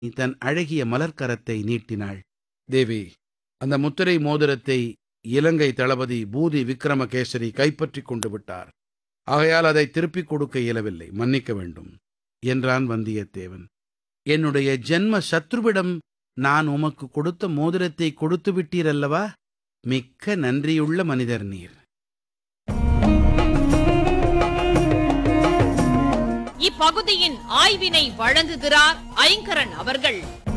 தன் அழகிய மலர்க்கரத்தை நீட்டினாள் தேவி அந்த முத்திரை மோதிரத்தை இலங்கை தளபதி பூதி விக்ரமகேசரி கைப்பற்றிக் கொண்டு விட்டார் ஆகையால் அதை திருப்பிக் கொடுக்க இயலவில்லை மன்னிக்க வேண்டும் என்றான் வந்தியத்தேவன் என்னுடைய ஜென்ம சத்ருவிடம் நான் உமக்கு கொடுத்த மோதிரத்தை கொடுத்து விட்டீரல்லவா மிக்க நன்றியுள்ள மனிதர் நீர் இப்பகுதியின் ஆய்வினை வழங்குகிறார் ஐங்கரன் அவர்கள்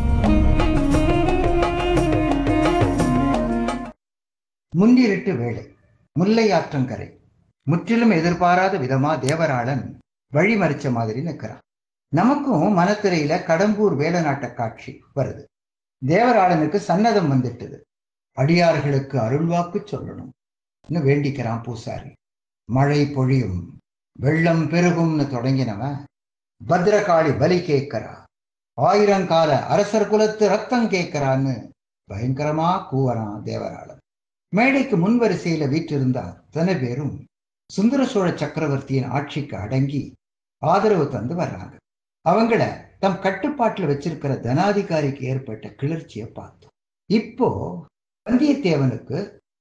முன்னிருட்டு வேளை முல்லை ஆற்றங்கரை முற்றிலும் எதிர்பாராத விதமா தேவராளன் வழிமறிச்ச மாதிரி நிற்கிறான் நமக்கும் மனத்திரையில கடம்பூர் வேலநாட்ட காட்சி வருது தேவராளனுக்கு சன்னதம் வந்துட்டுது அடியார்களுக்கு அருள்வாக்கு சொல்லணும் வேண்டிக்கிறான் பூசாரி மழை பொழியும் வெள்ளம் பெருகும்னு தொடங்கினவன் பத்ரகாளி பலி கேட்கிறா ஆயிரங்கால அரசர் குலத்து ரத்தம் கேட்கிறான்னு பயங்கரமா கூவறான் தேவராளன் மேடைக்கு முன்வரிசையில வீற்றிருந்த அத்தனை பேரும் சுந்தர சோழ சக்கரவர்த்தியின் ஆட்சிக்கு அடங்கி ஆதரவு தந்து வர்றாங்க அவங்கள தம் கட்டுப்பாட்டுல வச்சிருக்கிற தனாதிகாரிக்கு ஏற்பட்ட கிளர்ச்சியை பார்த்தோம் இப்போ வந்தியத்தேவனுக்கு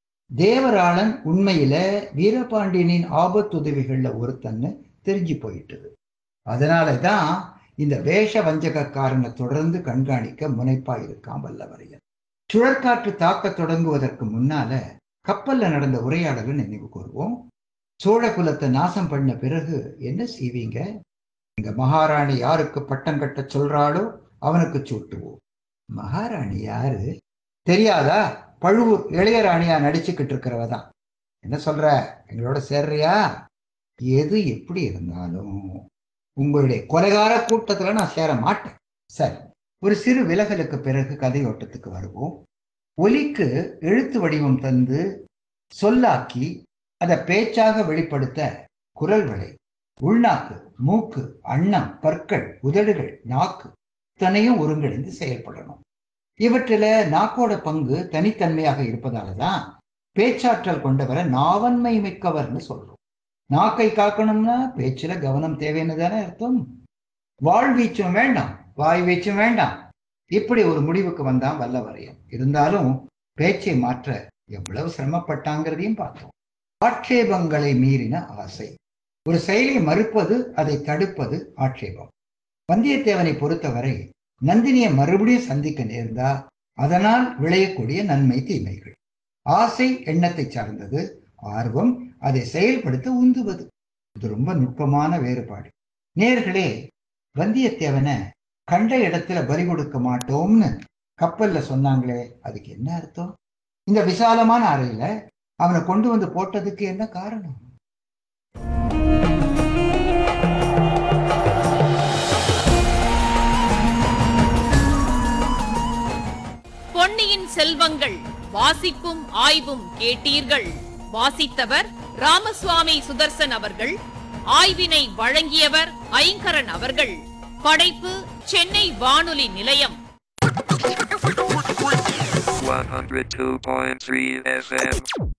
தேவராளன் உண்மையில வீரபாண்டியனின் ஆபத்துதவிகள்ல ஒருத்தன்னு தெரிஞ்சு போயிட்டது அதனாலதான் இந்த வேஷ வஞ்சகக்காரனை தொடர்ந்து கண்காணிக்க முனைப்பா இருக்கான் வல்லவரையன் சுழற்காற்று தாக்க தொடங்குவதற்கு முன்னால கப்பல்ல நடந்த உரையாடலை நினைவு கூறுவோம் சோழ குலத்தை நாசம் பண்ண பிறகு என்ன செய்வீங்க எங்க மகாராணி யாருக்கு பட்டம் கட்ட சொல்றாளோ அவனுக்கு சூட்டுவோம் மகாராணி யாரு தெரியாதா பழுவூர் இளையராணியா நடிச்சுக்கிட்டு இருக்கிறவ தான் என்ன சொல்ற எங்களோட சேர்றியா எது எப்படி இருந்தாலும் உங்களுடைய கொலைகார கூட்டத்துல நான் சேர மாட்டேன் சரி ஒரு சிறு விலகலுக்கு பிறகு கதையோட்டத்துக்கு வருவோம் ஒலிக்கு எழுத்து வடிவம் தந்து சொல்லாக்கி அதை பேச்சாக வெளிப்படுத்த குரல் வளை உள்நாக்கு மூக்கு அன்னம் பற்கள் உதடுகள் நாக்கு இத்தனையும் ஒருங்கிணைந்து செயல்படணும் இவற்றில நாக்கோட பங்கு தனித்தன்மையாக இருப்பதாலதான் பேச்சாற்றல் கொண்டவரை நாவன்மை மிக்கவர்னு சொல்றோம் நாக்கை காக்கணும்னா பேச்சுல கவனம் தேவைன்னு தானே அர்த்தம் வாழ்வீச்சும் வேண்டாம் வாய் வீச்சும் வேண்டாம் இப்படி ஒரு முடிவுக்கு வந்தான் வல்லவரையன் இருந்தாலும் பேச்சை மாற்ற எவ்வளவு சிரமப்பட்டாங்கிறதையும் பார்த்தோம் ஆட்சேபங்களை மீறின ஆசை ஒரு செயலை மறுப்பது அதை தடுப்பது ஆட்சேபம் வந்தியத்தேவனை பொறுத்தவரை நந்தினியை மறுபடியும் சந்திக்க நேர்ந்தா அதனால் விளையக்கூடிய நன்மை தீமைகள் ஆசை எண்ணத்தை சார்ந்தது ஆர்வம் அதை செயல்படுத்த உந்துவது இது ரொம்ப நுட்பமான வேறுபாடு நேர்களே வந்தியத்தேவனை கண்ட இடத்துல பலி கொடுக்க மாட்டோம்னு கப்பல்ல சொன்னாங்களே அதுக்கு என்ன அர்த்தம் இந்த விசாலமான அறையில அவனை கொண்டு வந்து போட்டதுக்கு என்ன காரணம் பொன்னியின் செல்வங்கள் வாசிப்பும் ஆய்வும் கேட்டீர்கள் வாசித்தவர் ராமசுவாமி சுதர்சன் அவர்கள் ஆய்வினை வழங்கியவர் ஐங்கரன் அவர்கள் படைப்பு சென்னை வானொலி நிலையம் 102.3 FM.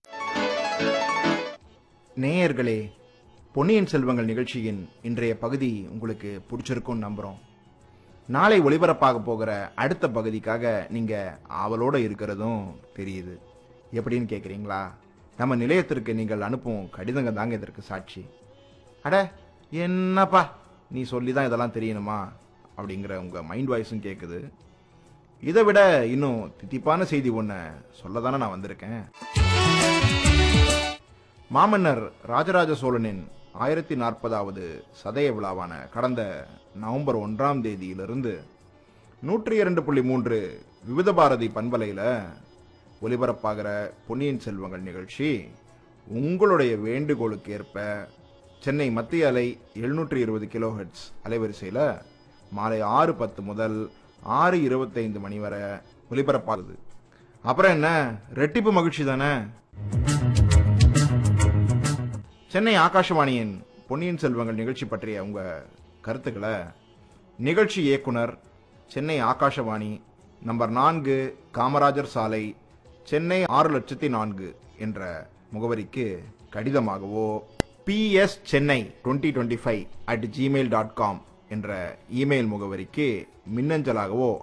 நேயர்களே பொன்னியின் செல்வங்கள் நிகழ்ச்சியின் இன்றைய பகுதி உங்களுக்கு பிடிச்சிருக்கும்னு நம்புகிறோம் நாளை ஒளிபரப்பாக போகிற அடுத்த பகுதிக்காக நீங்கள் ஆவலோடு இருக்கிறதும் தெரியுது எப்படின்னு கேட்குறீங்களா நம்ம நிலையத்திற்கு நீங்கள் அனுப்பும் கடிதங்க தாங்க இதற்கு சாட்சி அட என்னப்பா நீ சொல்லி தான் இதெல்லாம் தெரியணுமா அப்படிங்கிற உங்கள் மைண்ட் வாய்ஸும் கேட்குது இதை விட இன்னும் தித்திப்பான செய்தி ஒன்று சொல்ல தானே நான் வந்திருக்கேன் மாமன்னர் ராஜராஜ சோழனின் ஆயிரத்தி நாற்பதாவது சதய விழாவான கடந்த நவம்பர் ஒன்றாம் தேதியிலிருந்து நூற்றி இரண்டு புள்ளி மூன்று விவித பாரதி பண்பலையில் ஒலிபரப்பாகிற பொன்னியின் செல்வங்கள் நிகழ்ச்சி உங்களுடைய வேண்டுகோளுக்கு ஏற்ப சென்னை மத்திய அலை எழுநூற்றி இருபது கிலோஹெட்ஸ் அலைவரிசையில் மாலை ஆறு பத்து முதல் ஆறு இருபத்தைந்து மணி வரை ஒலிபரப்பாகுது அப்புறம் என்ன ரெட்டிப்பு மகிழ்ச்சி தானே சென்னை ஆகாஷவாணியின் பொன்னியின் செல்வங்கள் நிகழ்ச்சி பற்றிய உங்க கருத்துக்களை நிகழ்ச்சி இயக்குனர் சென்னை ஆகாஷவாணி நம்பர் நான்கு காமராஜர் சாலை சென்னை ஆறு லட்சத்தி நான்கு என்ற முகவரிக்கு கடிதமாகவோ PS Chennai twenty twenty five at Gmail dot com என்ற இமெயில் முகவரிக்கு மின்னஞ்சலாகவோ